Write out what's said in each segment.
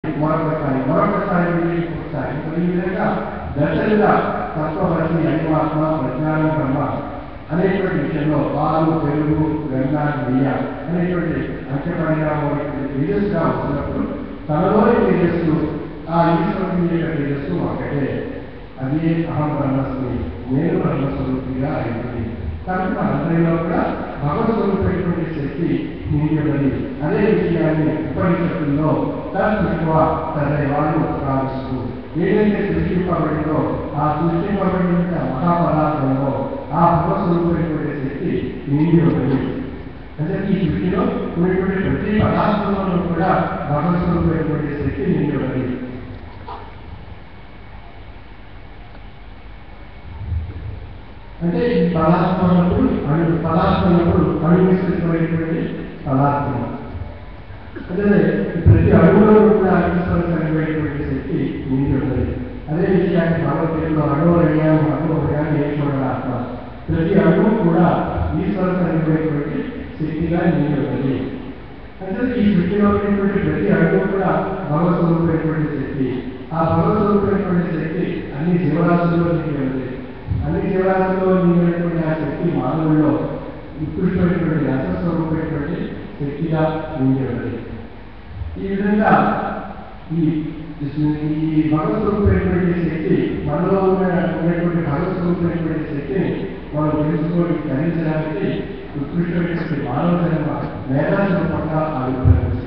మరొకసారి మరొకసారి మళ్ళీ ఒకసారి మరి ఈ విధంగా దశలుగా తత్వపరిచి అనివాత్మ ప్రజ్ఞానం బ్రహ్మ అనేటువంటి విషయంలో పాలు పెరుగు గంగా నెయ్య అనేటువంటి అంత్యపరిణామం తేజస్సుగా వచ్చినప్పుడు తనలోని తేజస్సు ఆ ఈశ్వరుని యొక్క తేజస్సు ఒకటే అది అహం బ్రహ్మస్మి నేను బ్రహ్మస్వరూపిగా అయింది కాబట్టి మనందరిలో కూడా భగవస్వరూపమైనటువంటి శక్తి నిండినది అదే విషయాన్ని ఉపనిషత్తుల్లో తత్వ తదైవాన్ని ప్రార్థిస్తూ ఏదైతే సృష్టింపబడిందో ఆ సృష్టింపబడిన మహాపదార్థంలో ఆ భగవస్వరూపమైనటువంటి శక్తి నిండి ఉన్నది అంటే ఈ సృష్టిలో ఉన్నటువంటి ప్రతి పదార్థంలోనూ కూడా భగవస్వరూపమైనటువంటి శక్తి నిండి ఉన్నది అంటే ఈ పదార్థం అన్నప్పుడు అణు పదార్థం అన్నప్పుడు అణువిస్తమైనటువంటి పదార్థం అంటే ఈ ప్రతి అణువులో కూడా అణువిస్తమైనటువంటి శక్తి నిండి ఉన్నది అదే విషయాన్ని భగవద్గీతలో అణువరయ్యాము అణువరయ్యాన్ని ఈశ్వరుడు ఆత్మ ప్రతి అణువు కూడా ఈశ్వరమైనటువంటి శక్తిగా నిండి ఉన్నది అంటే ఈ సృష్టిలో ఉన్నటువంటి ప్రతి అణువు కూడా భగవస్వరూపమైనటువంటి శక్తి ఆ భగవస్వరూపమైనటువంటి శక్తి అన్ని జీవరాశుల్లో నిండి ఉన్నది అన్ని జీవరాశుల్లో నిండినటువంటి ఆ శక్తి మానవుల్లో ఉత్కృష్టమైనటువంటి రసస్వరూపమైనటువంటి శక్తిగా నిండి ఉన్నది ఈ విధంగా ఈ ఈ భగవస్వరూపమైనటువంటి శక్తి మనలో ఉన్న ఉన్నటువంటి భగవస్వరూపమైనటువంటి శక్తిని మనం తెలుసుకొని గ్రహించడానికి ఉత్కృష్టమైనటువంటి మానవ జన్మ మేధాశ రూపంగా ఆవిర్భవించింది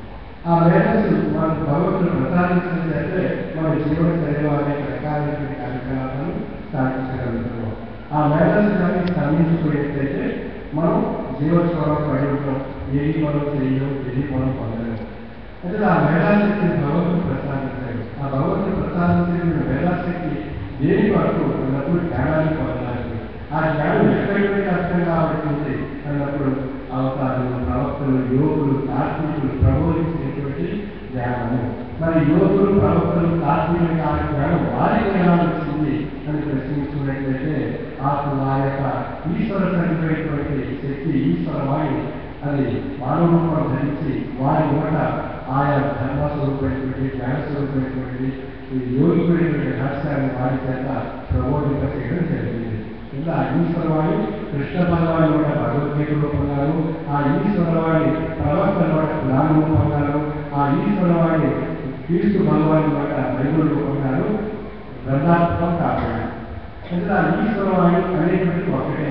ఆ మేధస్సు మనకు భగవంతుడు ప్రసాదించినట్లయితే మన జీవన శైలి అనేక రకాలైనటువంటి కార్యకలాపాలు సాధించగలుగుతున్నాం ఆ మేధస్సు కానీ స్పందించుకునేట్లయితే మనం జీవస్వరం పడి ఉంటాం ఏది మనం చేయలేం ఏది మనం పొందలేము అంటే ఆ మేధాశక్తిని భగవంతుడు ప్రసాదించాడు ఆ భగవంతుడు ప్రసాదించిన మేధాశక్తి దేని వరకు అన్నప్పుడు జ్ఞానాన్ని పొందడానికి ఆ జ్ఞానం ఎక్కడికి కష్టం కాబట్టి అన్నప్పుడు అవతారులు ప్రవక్తలు యోగులు కార్తీకులు ప్రబోధించినటువంటి జ్ఞానము మరి యోగులు ప్రవక్తలు కార్తీకులు ఆ జ్ఞానం వారికి ఎలా వచ్చింది అని ప్రశ్నించుకున్నట్లయితే అప్పుడు ఆ యొక్క ఈశ్వర కలిగినటువంటి శక్తి ఈశ్వర వాణి అది మానవ రూపం ధరించి వారి నోట ఆయా ధర్మ స్వరూపమైనటువంటి జ్ఞాన స్వరూపమైనటువంటి ఈ యోగికుడైనటువంటి రహస్యాన్ని వారి చేత ప్రబోధింప చేయడం జరిగింది ఇలా ఈశ్వరవాణి కృష్ణ భగవాన్ కూడా భగవద్గీత రూపంగాను ఆ ఈశ్వరవాణి ప్రవక్త నోట జ్ఞాన రూపంగాను ఆ ఈశ్వరవాణి క్రీస్తు భగవాన్ నోట బైబుల్ రూపంగాను గ్రంథాత్మకం కావాలి అంటే ఆ ఈశ్వరవాణి అనేటువంటి ఒకటే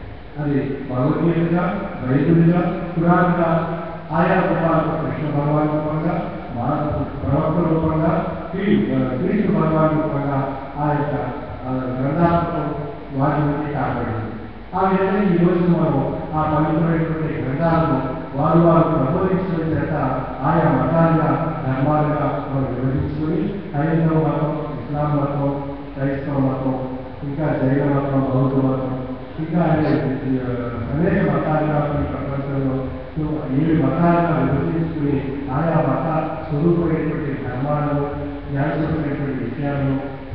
అది భగవద్గీతగా బైబుల్గా పురాణంగా ఆయా రూపాలకు కృష్ణ భగవాన్ రూపంగా మా ప్రవక్త రూపంగా క్రీ- క్రీస్తు భగవాన్ రూపంగా ఆ యొక్క ఆ, గ్రంథాత్మకం వారి నుండి కాపాడింది ఆ విధంగా ఈ రోజు మనం ఆ పవిత్రమైనటువంటి గ్రంథాలను వారు వారు ప్రబోధించడం చేత ఆయా మతాలుగా ధర్మాలుగా మనం విభజించుకొని హైందవ మతం ఇస్లాం మతం క్రైస్తవ మతం ఇంకా జైన మతం బౌద్ధ మతం ఇంకా అనేక అనేక మతాలుగా ఈ ప్రపంచంలో సో ఏడు మతాలుగా విభజించుకుని ఆయా మత స్వరూపమైనటువంటి ధర్మాలను జ్ఞానస్వరూపమైనటువంటి విషయాలను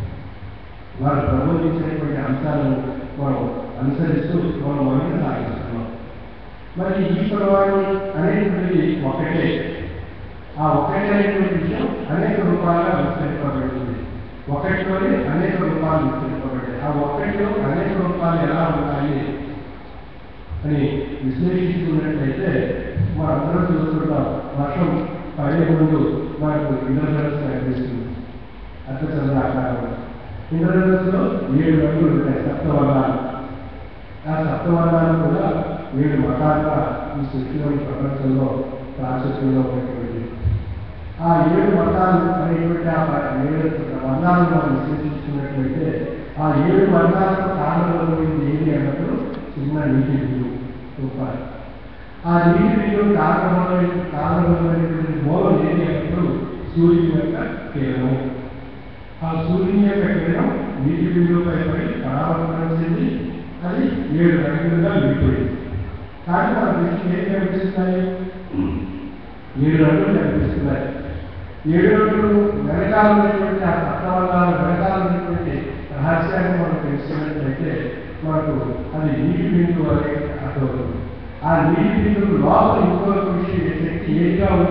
వారు ప్రబోధించినటువంటి అంశాలను మనం అనుసరిస్తూ మనం మనకి సాగిస్తున్నాం మరి ఈశ్వరవాణి అనేటువంటిది ఒకటే ఆ ఒకటే అనేటువంటి విషయం అనేక రూపాలుగా విస్తరింపబడింది ఒకటిలోనే అనేక రూపాలు విస్తరింపబడ్డాయి ఆ ఒకటిలో అనేక రూపాలు ఎలా ఉంటాయి అని విశ్లేషించుకున్నట్లయితే మనందరం చూస్తుంటాం వర్షం పడే ముందు మనకు ఇంద్రధనస్సు కనిపిస్తుంది అర్థచంద్ర ఆకారంలో ఇంద్రధనస్సులో ఏడు రంగులు ఉంటాయి సప్తవర్ణాలు ఆ సప్తవర్ణాలు కూడా ఏడు మతాలుగా ఈ సృష్టిలోని ప్రపంచంలో ప్రాశస్యంలో ఉన్నటువంటి ఆ ఏడు మతాలు అనేటువంటి ఆ ప- ఏడు వర్ణాలను మనం విశ్లేషించుకున్నట్లయితే ఆ ఏడు వర్ణాలకు కారణమైంది ఏది అన్నప్పుడు చిన్న నీటి బిందు రూపాయలు ఆ నీటి బిందు కారణమైన కారణమైనటువంటి మూలం ఏది అన్నప్పుడు సూర్యుని యొక్క కిరణం ఆ సూర్యుని యొక్క కిరణం నీటి బిందువుపై పడి పరావర్తనం చెంది అది ఏడు రంగులుగా విడిపోయింది కానీ మన దృష్టికి ఏం కనిపిస్తున్నాయి ఏడు రంగులు కనిపిస్తున్నాయి ఏడు రంగులు వెనకాల ఉన్నటువంటి ఆ తత్వాల వెనకాల ఉన్నటువంటి రహస్యాన్ని మనం తెలుసుకున్నట్లయితే మనకు అది నీటి బిందువు అనేది అర్థమవుతుంది ఆ నీటి బిందువు లోపల ఇంకొక విషయం శక్తి ఏదిగా ఉంది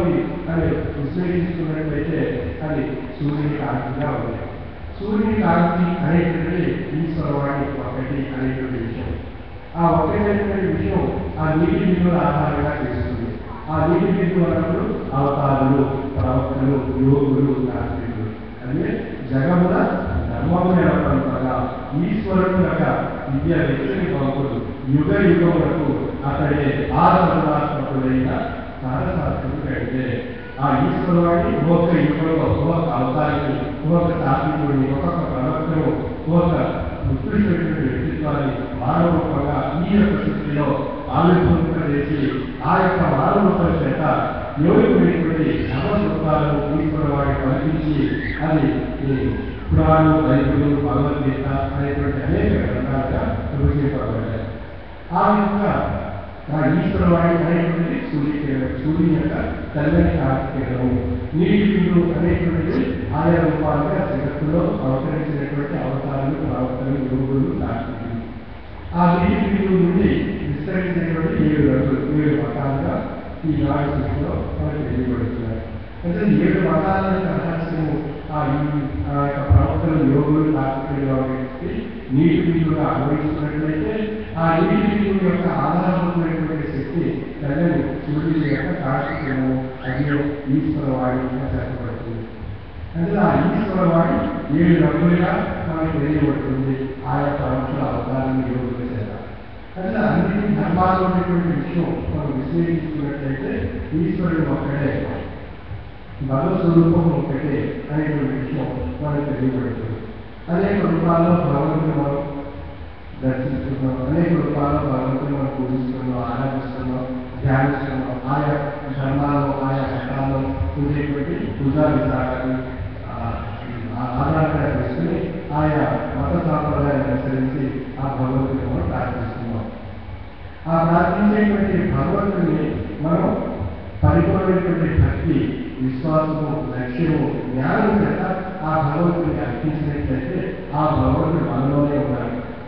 అని విశ్లేషించుకున్నట్లయితే అది సూర్యుని కాంతిగా ఉంది సూర్యుని కాంతి అనేటువంటిది ఈశ్వరవాణి ఒకటి అనేటువంటి విషయం ఆ ఒకటైనటువంటి విషయం ఆ నీటి బిందువుల ఆధారంగా చేస్తుంది ఆ నీటి బిందువు అన్నప్పుడు అవతారులు ప్రవక్తలు యోగులు నాస్తికులు అంటే జగముల ధర్మము నెలకొల్పగా ఈశ్వరుడు యొక్క విద్య వ్యక్తిని పంపుడు యుగ యుగములకు అతడే ఆ సర్వాత్మకుడైన సరశాస్త్రుడు అయితే ఆ ఈశ్వరువాడి ఒక్క యుగంలో ఒక్కొక్క అవతారిని ఒక్కొక్క తాత్వికుడిని ఒక్కొక్క ప్రవక్తను ఒక్కొక్క ఉత్కృష్టమైనటువంటి వ్యక్తిత్వాన్ని మానవరూపంగా ఈ యొక్క సృష్టిలో ఆవిర్భవింపజేసి ఆ యొక్క మానవరూపం చేత యోగికుడైనటువంటి నవస్వరూపాలను ఈశ్వరవాడి కల్పించి అది ఈ పురాణం బైబిల్ భగవద్గీత అనేటువంటి అనేక గ్రంథాలుగా విభజింపబడ్డాయి ఆ విధంగా ఆ ఈశ్వరవాణి అనేటువంటిది సూర్య సూర్యుని యొక్క తెల్లని కార్తీకము నీటి బిందు అనేటువంటిది ఆయా రూపాలుగా జగత్తులో అవతరించినటువంటి అవతారాలు ప్రవర్తనలు యోగులు నాస్తికులు ఆ నీటి బిందువు నుండి విస్తరించినటువంటి ఏడు రంగులు ఏడు మతాలుగా ఈ నాడు సృష్టిలో మనకు తెలియబడుతున్నారు అంటే ఏడు మతాల యొక్క రహస్యము ఆ ఈ- ఆ యొక్క ప్రవర్తన యోగులు నాస్తికులుగా వ్యక్తి నీటి బిందువుగా అన్వయిస్తున్నట్లయితే ఆ నీటి బిందువు యొక్క ఆధారమైనటువంటి శక్తి తెల్లని సూర్యుని యొక్క కార్తీకము అదే ఈశ్వరవాణిగా చెప్పబడుతుంది అంటే ఆ ఈశ్వరవాణి ఏడు రంగులుగా మనకు తెలియబడుతుంది ఆ యొక్క అంశాల అవతారాన్ని యోగులు చేత అంటే అన్ని ధర్మాల్లో ఉన్నటువంటి విషయం మనం విశ్లేషించుకున్నట్లయితే ఈశ్వరుడు ఒక్కడే భగవత్ స్వరూపం ఒక్కటే అనేటువంటి విషయం మనకు తెలియబడుతుంది అనేక రూపాల్లో భగవంతుని మనం దర్శిస్తున్నాం అనేక రూపాల్లో భగవంతుని మనం పూజిస్తున్నాం ఆరాధిస్తున్నాం ధ్యానిస్తున్నాం ఆయా ధర్మాల్లో ఆయా మతాల్లో ఉండేటువంటి పూజా విధానాన్ని ఆ, ఆ ఆధారంగా చేసుకుని ఆయా మత సాంప్రదాయాన్ని అనుసరించి ఆ భగవంతుని మనం ప్రార్థిస్తున్నాం ఆ ప్రార్థించేటువంటి భగవంతుని మనం పరిపూర్ణమైనటువంటి భక్తి విశ్వాసము లక్ష్యము జ్ఞానం చేత ఆ భగవంతుని అర్పించినట్లయితే ఆ భగవంతుడు మనలోనే ఉన్నారు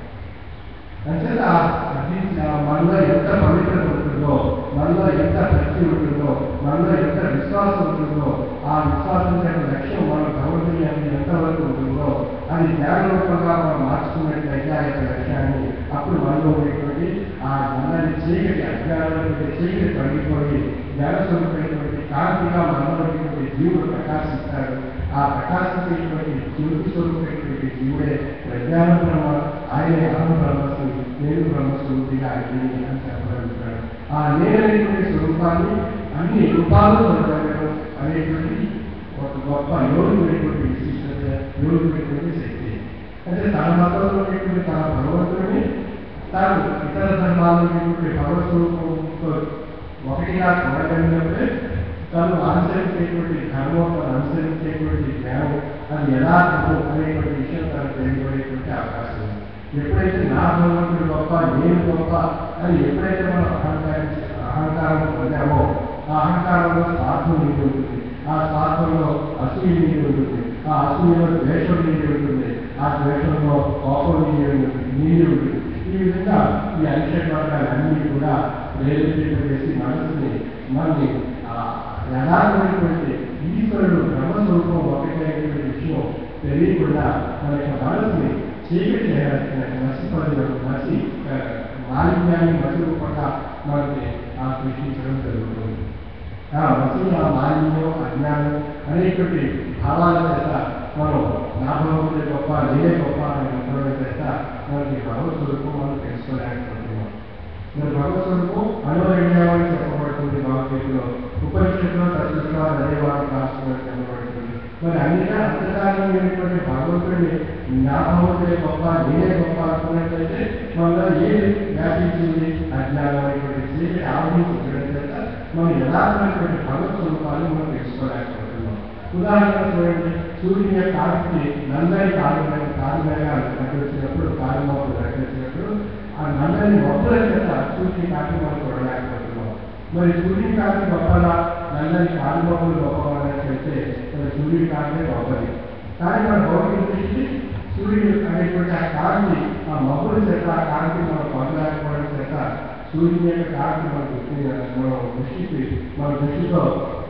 అంచేత ఆ అర్పించిన మనలో ఎంత పవిత్రత ఉంటుందో మనలో ఎంత భక్తి ఉంటుందో మనలో ఎంత విశ్వాసం ఉంటుందో ఆ విశ్వాసం యొక్క లక్ష్యం మన భగవంతుని అనేది ఎంతవరకు ఉంటుందో అది జ్ఞానరూపంగా మనం మార్చుకున్నట్లయితే ఆ యొక్క లక్ష్యాన్ని అప్పుడు మనలో ఉండేటువంటి ఆ నల్లని చీకటి అజ్ఞానమైనటువంటి చీకటి పడిపోయి జ్ఞానస్వరూపమైనటువంటి కాంతిగా మనలో ఉన్నటువంటి జీవుడు ప్రకాశిస్తాడు ఆ ప్రకాశించేటువంటి జ్యోతి స్వరూపమైనటువంటి జీవుడే ప్రజ్ఞాన బ్రహ్మ ఆయనే అహం బ్రహ్మస్సు నేను బ్రహ్మస్వరూపిగా ఆయన అని చెప్పగలుగుతాడు ఆ నేనైనటువంటి స్వరూపాన్ని అన్ని రూపాలు జరగడం అనేటువంటి ఒక గొప్ప యోగుడైనటువంటి విశిష్టత యోగుడైనటువంటి శక్తి అంటే తన మతంలో ఉన్నటువంటి తన భగవంతుడిని తాను ఇతర ధర్మాల్లో ఉన్నటువంటి భగవత్ స్వరూపంతో ఒకటిగా చూడగలిగినప్పుడే తను అనుసరించేటువంటి ధర్మం తను అనుసరించేటువంటి జ్ఞానం అది యథార్థము అనేటువంటి విషయం తనకు తెలియబడేటువంటి అవకాశం ఉంది ఎప్పుడైతే నా భగవంతుడు గొప్ప నేను గొప్ప అని ఎప్పుడైతే మనం అహంకారించి అహంకారం పొందామో ఆ అహంకారంలో స్వార్థం నిండి ఉంటుంది ఆ స్వార్థంలో అసూయ నిండి ఉంటుంది ఆ అసూయలో ద్వేషం నిండి ఉంటుంది ఆ ద్వేషంలో కోపం నిండి ఉంటుంది నిండి ఉంటుంది ఈ విధంగా ఈ అరిషడ్ వర్గాలన్నీ కూడా ప్రేరేపింపజేసి మనసుని మనని ఆ యథార్థమైనటువంటి ఈశ్వరుడు బ్రహ్మస్వరూపం ఒకటైనటువంటి విషయం తెలియకుండా మన యొక్క మనసుని చీకటి చేయాల్సిన మసిపడిన మసి ఆ, మాలిన్యాన్ని మసి రూపంగా మనకి ఆ సృష్టించడం జరుగుతుంది ఆ మసి ఆ మాలిన్యం అజ్ఞానం అనేటువంటి భావాల చేత మనం నా భగవంతుడి గొప్ప నేనే గొప్ప అనే అనుకోవడం చేత మనకి భగవత్ స్వరూపం మనం తెలుసుకోలేకపోతున్నాం మరి భగవత్ స్వరూపం అనువైండామని చెప్పబడుతుంది భగవద్గీతలో ఉపనిషత్తులో తత్వ అదేవాడు రాష్ట్రంలో చెప్పబడుతుంది మరి అన్నిగా అంతకాలమైనటువంటి భగవంతుడిని నా భగవంతుడే గొప్ప నేనే గొప్ప అనుకున్నట్లయితే మనలో ఏది వ్యాపించింది అజ్ఞానమైనటువంటి చీకటి ఆవరించడం చేత మనం యథార్థమైనటువంటి భగవత్ స్వరూపాన్ని మనం తెలుసుకోలేకపోతున్నాం ఉదాహరణ చూడండి సూర్యుని యొక్క కాంతి నల్లని కాలు కాలు మీద వచ్చినప్పుడు కాలు మోపులు వచ్చినప్పుడు ఆ నల్లని మబ్బుల చేత సూర్యుని కాంతి మనం చూడలేకపోతున్నాం మరి సూర్యుని కాంతి గొప్పదా నల్లని కాలు మబ్బులు గొప్పవాళ్ళైతే మరి సూర్యుని కాంతి గొప్పది కానీ మన భౌతిక దృష్టి సూర్యుడు అనేటువంటి ఆ కాంతి ఆ మబ్బుల చేత ఆ కాంతి మనం పొందలేకపోవడం చేత సూర్యుని యొక్క కాంతి మన దృష్టి మన దృష్టికి మన దృష్టితో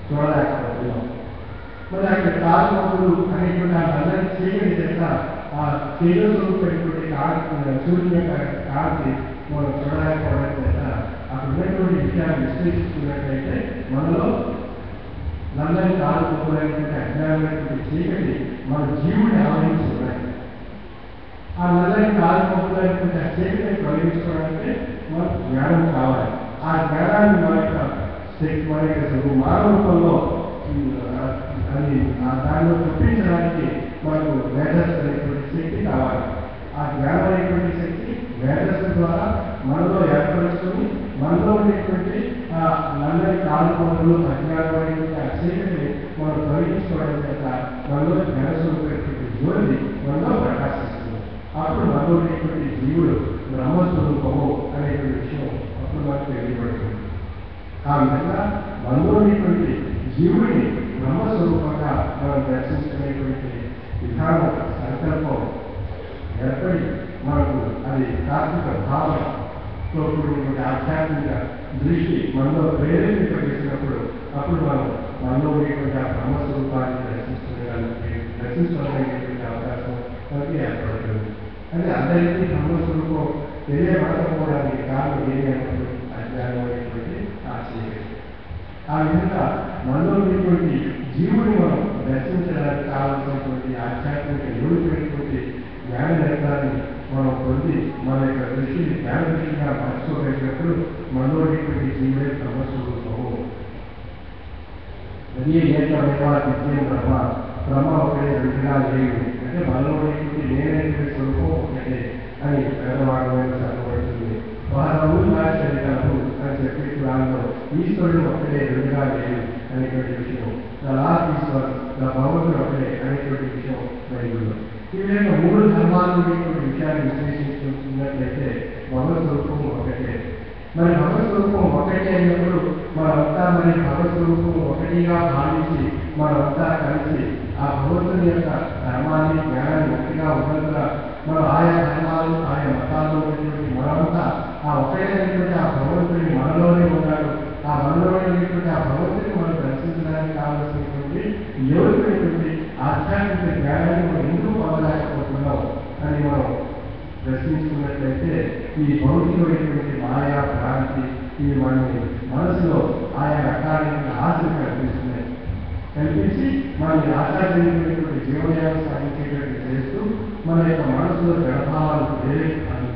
చూడలేకపోతున్నాం మరి అక్కడ కాలుమూలు అనేటువంటి ఆ నల్లని చీకటి చేత ఆ తేజస్వరూపమైనటువంటి కాంతి సూర్యుని యొక్క కాంతి మనం చూడలేకపోవడం చేత అక్కడ ఉన్నటువంటి విషయాన్ని విశ్లేషించుకున్నట్లయితే మనలో నల్లని కాలుమూలైనటువంటి అజ్ఞానమైనటువంటి చీకటి మన జీవుని ఆవరించి ఉన్నాయి ఆ నల్లని కాలుమూలైనటువంటి ఆ చీకటిని తొలగించుకోవడానికి మనకు జ్ఞానం కావాలి ఆ జ్ఞానాన్ని మన యొక్క శక్తి మన యొక్క మానవ రూపంలో ఉమ్, ఆ- అది ఆ దానిలో చూపించడానికి మనకు మేధస్సు అనేటువంటి శక్తి కావాలి ఆ జ్ఞానం అనేటువంటి శక్తి మేధస్సు ద్వారా మనలో ఏర్పరుచుకొని మనలో ఉండేటువంటి ఆ నల్లని కాలుకోవడంలో అజ్ఞానమైనటువంటి ఆ చీకటిని మనం తొలగించుకోవడం చేత మనలో జ్ఞానస్వరూపమైనటువంటి జ్యోతి మనలో ప్రకాశిస్తుంది అప్పుడు మనలో ఉండేటువంటి జీవుడు బ్రహ్మస్వరూపము అనేటువంటి విషయం అప్పుడు మనకు తెలియబడుతుంది ఆ విధంగా మనలో ఉండేటువంటి జీవుడిని బ్రహ్మస్వరూపంగా మనం దర్శించుకునేటువంటి విధానం సంకల్పం ఏర్పడి మనకు అది తాత్విక భావనతో కూడినటువంటి ఆధ్యాత్మిక దృష్టి మనలో ప్రేరేపింపజేసినప్పుడు అప్పుడు మనం మనలో ఉండేటువంటి ఆ బ్రహ్మస్వరూపాన్ని దర్శించుకోవడానికి దర్శించుకోవడానికి అవకాశం మనకి ఏర్పడుతుంది అంటే అందరికీ బ్రహ్మస్వరూపం తెలియబడకపోవడానికి కారణం ఏమి అన్నప్పుడు అజ్ఞానం అనేటువంటి ఆ చీకటి ఆ విధంగా మనలో ఉన్నటువంటి జీవుని మనం దర్శించడానికి కావాల్సినటువంటి ఆధ్యాత్మిక యోగినటువంటి జ్ఞాన నేత్రాన్ని మనం పొంది మన యొక్క దృష్టిని జ్ఞాన దృష్టిగా మార్చుకోగలిగినప్పుడు మనలో ఉన్నటువంటి జీవుడే బ్రహ్మస్వరూపము అది ఏకమేవా నిత్యం బ్రహ్మ బ్రహ్మ ఒకటే రెండుగా లేవు అంటే మనలో ఉన్నటువంటి నేనైనటువంటి స్వరూపం ఒకటే అని పేదవాడమైన చెప్పబడుతుంది వారు నాశరికాలు అని చెప్పి దానిలో ఈశ్వరుడు ఒకటే రెండుగా లేవు అనేటువంటి విషయం లాస్ట్ ఈశ్వర్ నా భగవంతుడు ఒకటే అనేటువంటి విషయం బైబిల్లో ఈ విధంగా మూడు ధర్మాలు ఉండేటువంటి విషయాన్ని విశ్లేషించుకున్నట్లయితే భగవత్ స్వరూపం ఒకటే మరి భగవత్ స్వరూపం ఒకటే అయినప్పుడు మనమంతా మరి భగవత్ స్వరూపం ఒకటిగా భావించి మనమంతా కలిసి ఆ భగవంతుని యొక్క ధర్మాన్ని జ్ఞానాన్ని ఒకటిగా ఉన్నందున మనం ఆయా ధర్మాలు ఆయా మతాల్లో ఉన్నటువంటి మనమంతా ఆ ఒకటైనటువంటి ఆ భగవంతుని మనలోనే ఉన్నాడు ఆ మనలోనే ఉన్నటువంటి ఆ భగవంతుని మనం దర్శించడానికి కావలసినటువంటి యోగినటువంటి ఆధ్యాత్మిక జ్ఞానాన్ని మనం ఎందుకు పొందలేకపోతున్నాం అని మనం ప్రశ్నించుకున్నట్లయితే ఈ భౌతికమైనటువంటి మాయా భ్రాంతి ఈ మన మనసులో ఆయా రకాలైన ఆశలు కల్పిస్తున్నాయి కల్పించి మనకి ఆశాజనకమైనటువంటి జీవనయాన్ని సాగించేటట్టు చేస్తూ మన యొక్క మనసులో జడభావాలు ప్రేరే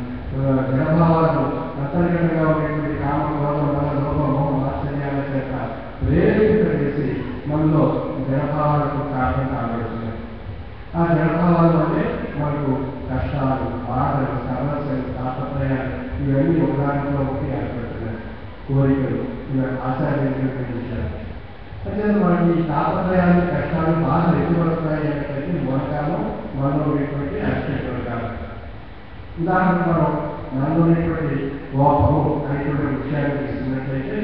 జడభావాలను అంతర్గతంగా ఉన్నటువంటి కామ క్రోధం మన లోపం మోహం ఆశ్చర్యాల చేత ప్రేరేపిత చేసి మనలో జడభావాలకు కారణం కాబడుతున్నాయి ఆ జడభావాలు అంటే మనకు కష్టాలు బాధలు సమస్యలు తాపత్రయాలు ఇవన్నీ ఒకదానితో ఒకటి ఏర్పడుతున్నాయి కోరికలు ఇవి ఆచార్యమైనటువంటి విషయాలు అంటే మనకి ఈ తాపత్రయాలు కష్టాలు బాధలు ఎప్పుడు వస్తాయి అంటే మూలకాలం మనలో ఉన్నటువంటి అక్షరం ఉదాహరణ మనం మనలో ఉన్నటువంటి కోపము అనేటువంటి విషయాన్ని తీసుకున్నట్లయితే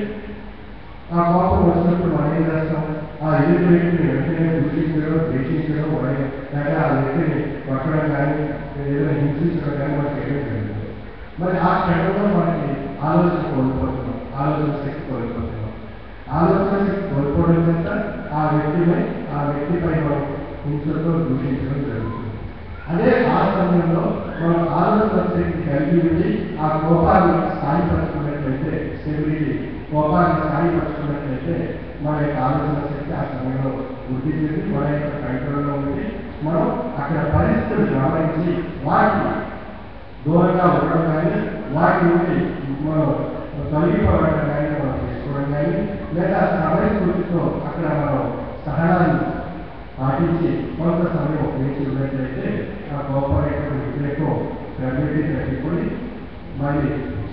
ఆ కోపం వచ్చినప్పుడు మనం ఏం చేస్తాం ఆ ఎదుటి వ్యక్తిని వెంటనే దూషించడం ద్వేషించడం వాడి లేక ఆ వ్యక్తిని కొట్టడం కానీ ఏదైనా హింసించడం కానీ మనం చేయడం జరుగుతుంది మరి ఆ క్షణంలో మనకి ఆలోచన కోల్పోతున్నాం ఆలోచన శక్తి కోల్పోతున్నాం ఆలోచన శక్తి కోల్పోవడం చేత ఆ వ్యక్తిపై ఆ వ్యక్తిపై మనం హింసతో దూషించడం జరుగుతుంది అదే ఆ సమయంలో మనం ఆలోచన శక్తి కలిగి ఉండి ఆ కోపాన్ని స్థాయిపరచుకున్నట్లయితే స్టెబిలిటీ కోపాన్ని స్థాయిపరచుకున్నట్లయితే మన యొక్క ఆలోచన శక్తి ఆ సమయంలో వృద్ధి చెంది మన యొక్క కంట్రోల్లో ఉండి మనం అక్కడ పరిస్థితులు గమనించి వాటిని దూరంగా ఉండడం కానీ వాటి నుండి మనం తొలగిపోవడం కానీ మనం చేసుకోవడం కానీ లేదా సమయస్ఫూర్తితో అక్కడ మనం సహనాన్ని పాటించి కొంత సమయం వేచి ఉన్నట్లయితే ఆ కోపమైనటువంటి వ్యతిరేకం ప్రగతి తగ్గిపోయి మళ్ళీ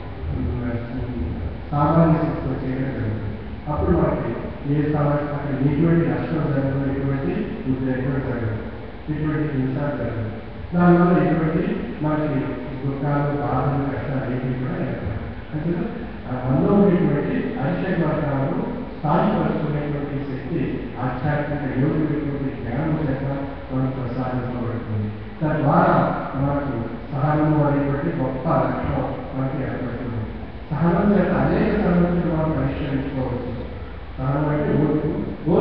ఉమ్, సామాన్య స్థితితో చేయడం జరుగుతుంది అప్పుడు మనకి ఏ సమస్య అక్కడ ఎటువంటి నష్టం జరగదు ఎటువంటి ఉద్రేకం జరగదు ఎటువంటి హింస జరగదు దానివల్ల ఎటువంటి మనకి దుఃఖాలు బాధలు కష్టాలు ఏవి కూడా ఏర్పడవు అంటే ఆ మనలో ఉండేటువంటి అరిషడ్ వర్గాలను స్థాయిపరుచుకునేటువంటి శక్తి ఆధ్యాత్మిక యోగులైనటువంటి జ్ఞానం చేత మనకు ప్రసాదించబడుతుంది తద్వారా మనకు సహనము అనేటువంటి గొప్ప లక్షణం మనకి ఏర్పడుతుంది సహనం చేత అనేక సమస్యలు మనం పరిష్కరించుకోవచ్చు సహనం అంటే ఓర్పు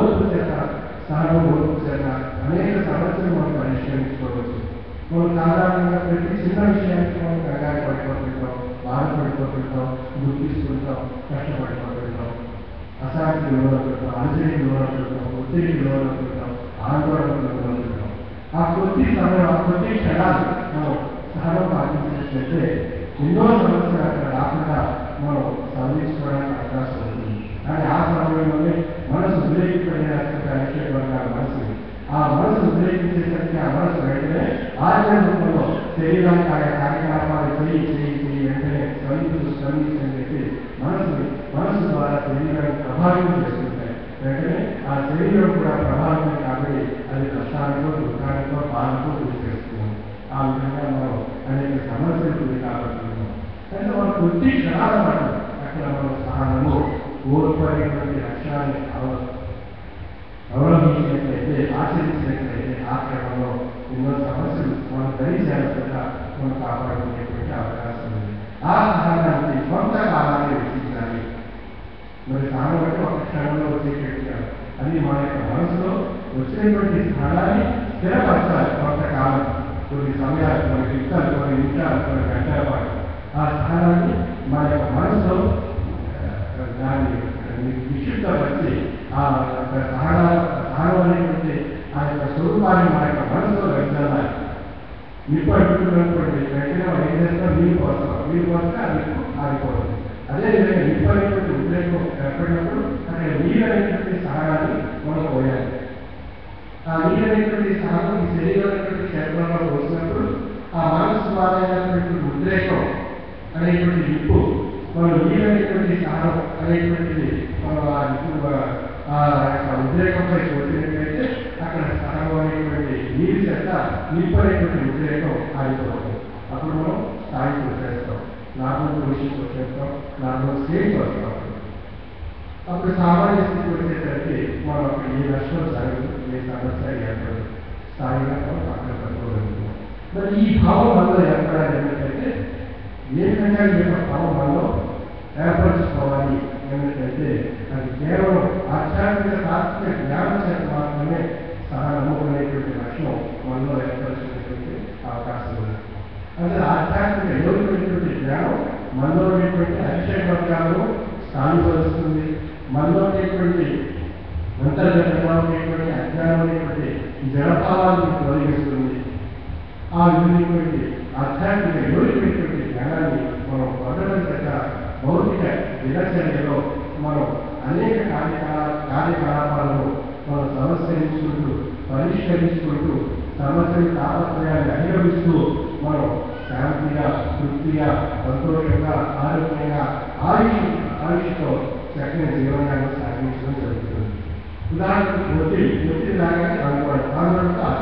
సహనం ఓర్పు చేత అనేక సమస్యలు మనం పరిష్కరించుకోవచ్చు మనం సాధారణంగా ప్రతి చిన్న విషయానికి మనం కంగారు పడిపోతుంటాం బాధపడిపోతుంటాం దుఃఖిస్తుంటాం కష్టపడిపోతుంటాం అశాంతి లోనవుతుంటాం అలజడికి లోనవుతుంటాం ఒత్తిడికి లోనవుతుంటాం ఆందోళనకు లోనవుతుంటాం ఆ కొద్ది సమయం ఆ కొద్ది క్షణాలు మనం సహనం పాటించినట్లయితే ఎన్నో సమస్యలు అక్కడ రాకుండా మనం సాధించుకోవడానికి అవకాశం ఉంది కానీ ఆ సమయంలోనే మనసు ఉద్రేకింపజేయాల్సిన అనేక మనసు ఆ మనసు ఉద్రేకించేసరికి ఆ మనసు వెంటనే ఆచరణ రూపంలో శరీరానికి ఆయా కార్యకలాపాలు చేయి చేయి చేయి వెంటనే స్పందించు స్పందించు అని చెప్పి మనసుని మనసు ద్వారా శరీరాన్ని ప్రభావితం చేస్తుంటాయి వెంటనే ఆ శరీరం కూడా ప్రభావితం కాబట్టి అది కష్టానికో దుఃఖానికో బాధకో గురి చేస్తుంది ఆ విధంగా మనం అనేక సమస్యలు గురి కాబడుతున్నాం అంటే మన కొద్ది క్షణాల పాటు అక్కడ మనం సహనము ఓర్పడేటువంటి లక్ష్యాన్ని అవ- అవలంబించినట్లయితే ఆచరించినట్లయితే ఆ క్రమంలో ఎన్నో సమస్యలు మనం దరిచేరకుండా మనం కాపాడుకునేటువంటి అవకాశం ఉంది ఆ సహనానికి కొంత కాలాన్ని వెచ్చించాలి మరి సహనం అంటే ఒక క్షణంలో వచ్చేటట్టు కాదు. అది మన యొక్క మనసులో వచ్చినటువంటి సహనాన్ని స్థిరపరచాలి కొంతకాలం కొన్ని సమయాలు కొన్ని నిమిషాలు కొన్ని నిమిషాలు కొన్ని గంటల పాటు ఆ సహనాన్ని మన యొక్క మనసులో ఆ, దాన్ని విశుద్ధపరిచి ఆ యొక్క సహన సహనం అనేటువంటి ఆ యొక్క స్వరూపాన్ని మన యొక్క మనసులో వెళ్తాలి నిప్పు అడుగుతున్నటువంటి వెంటనే మనం ఏం చేస్తాం నీళ్ళు పోస్తాం నీళ్ళు పోస్తే ఆ నిప్పు ఆగిపోతుంది అదేవిధంగా నిప్పు అనేటువంటి ఉద్రేకం ఏర్పడినప్పుడు అక్కడ నీళ్ళు అనేటువంటి సహనాన్ని మనం పోయాలి ఆ నీళ్ళు అనేటువంటి సహనం ఈ శరీరం అనేటువంటి క్షేత్రంలో పోసినప్పుడు ఆ మనసు ద్వారా అయినటువంటి ఉద్రేకం అనేటువంటి నిప్పు మనం నీళ్ళు అనేటువంటి సహనం అనేటువంటిది మనం ఆ నిప్పు ఆ యొక్క ఉద్రేకంపై పోసినట్లయితే అక్కడ సహనం అనేటువంటి నీరు చేత నిప్పు అనేటువంటి ఉద్రేకం ఆగిపోతుంది అప్పుడు మనం స్థాయికి వచ్చేస్తాం నార్మల్ పొజిషన్కి వచ్చేస్తాం నార్మల్ స్టేజ్కి వస్తాం అప్పుడు సామాన్య స్థితి వచ్చేసరికి మనం అక్కడ ఏ నష్టం జరగదు ఏ సమస్య ఏర్పడదు స్థాయిగా మనం పక్కన పట్టుకోగలుగుతాం మరి ఈ భావం మనలో ఏర్పడాలి ఏంటంటే ఏ విధంగా ఈ యొక్క భావం మనలో ఏర్పరచుకోవాలి ఏమిటంటే అది కేవలం ఆధ్యాత్మిక తాత్విక జ్ఞానం చేత మాత్రమే సహనము అనేటువంటి లక్షణం మనలో ఏర్పరచుకునేటువంటి అవకాశం ఉంది అంటే ఆధ్యాత్మిక యోగినటువంటి జ్ఞానం మనలో ఉన్నటువంటి అతిశయ వర్గాలను స్థానిపరుస్తుంది మనలో ఉన్నటువంటి అంతర్గతంగా ఉండేటువంటి అజ్ఞానం అనేటువంటి జడభావాలను తొలగిస్తుంది ఆ విధమైనటువంటి ఆధ్యాత్మిక యోగినటువంటి జ్ఞానాన్ని మనం పొందడం చేత భౌతిక దినచర్యలో మనం అనేక కార్యకలా కార్యకలాపాలను మనం సమస్యరించుకుంటూ పరిష్కరించుకుంటూ సమస్యలు తాపత్రయాన్ని అధిగమిస్తూ మనం శాంతిగా తృప్తిగా సంతోషంగా ఆరోగ్యంగా ఆయుష్ ఆయుష్తో చక్కని జీవనాన్ని సాగించడం జరుగుతుంది ఉదాహరణకు ఒత్తిడి ఒత్తిడి లాగానే అనుకోవడం ఆందోళనతో